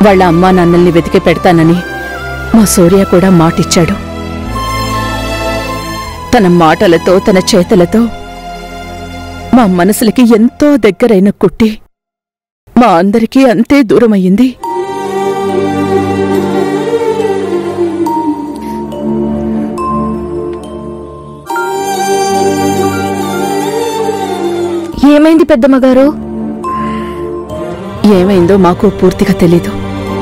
వాళ్ళ అమ్మా నాన్నల్ని వెతికి పెడతానని మా సూర్య కూడా మాటిచ్చాడు తన మాటలతో తన చేతలతో మా మనసులకి ఎంతో దగ్గరైన కుట్టి మా అందరికీ అంతే దూరమయ్యింది ఏమైంది పెద్దమ్మగారు ఏమైందో మాకు పూర్తిగా తెలీదు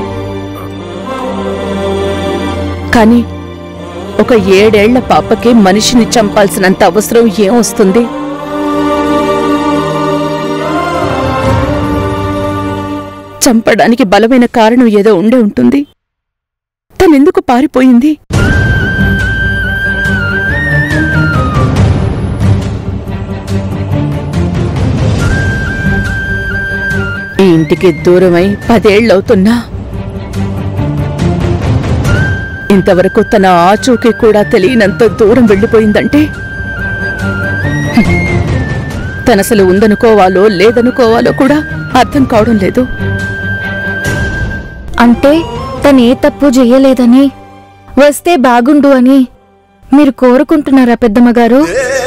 కానీ ఒక ఏడేళ్ల పాపకి మనిషిని చంపాల్సినంత అవసరం ఏమొస్తుంది చంపడానికి బలమైన కారణం ఏదో ఉండే ఉంటుంది తనెందుకు పారిపోయింది ఈ ఇంటికి దూరమై పదేళ్లవుతున్నా ఇంతవరకు తన ఆచూకీ కూడా తెలియనంత దూరం వెళ్ళిపోయిందంటే హ్మ్. తనసలు ఉందనుకోవాలో లేదనుకోవాలో కూడా అర్థం కావడం లేదు అంటే తను ఏ తప్పు చెయ్యలేదని వస్తే బాగుండు అని మీరు కోరుకుంటున్నారా పెద్దమ్మగారు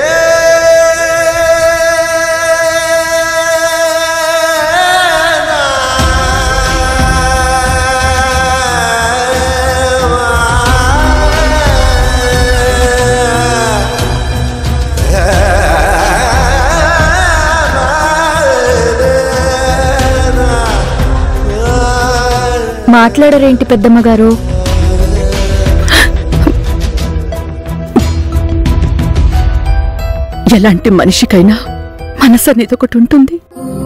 మాట్లాడరేంటి పెద్దమ్మగారు ఎలాంటి మనిషికైనా మనసు అనేది ఒకటి ఉంటుంది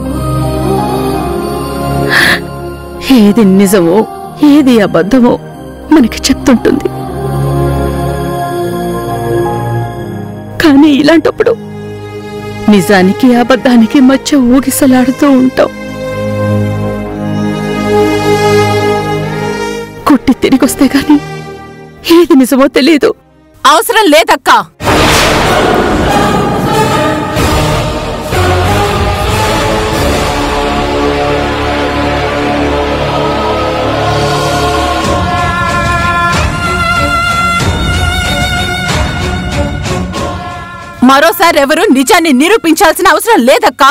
ఏది నిజమో ఏది అబద్ధమో మనకి చెప్తుంటుంది కానీ ఇలాంటప్పుడు నిజానికి అబద్ధానికి మధ్య ఊగిసలాడుతూ ఉంటాం కొట్టి తిరిగొస్తే గాని ఏది నిజమో తెలియదు అవసరం లేదక్కా మరోసారి ఎవరు నిజాన్ని నిరూపించాల్సిన అవసరం లేదక్కా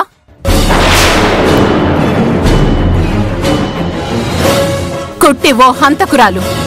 కుట్టి ఓ హంతకురాలు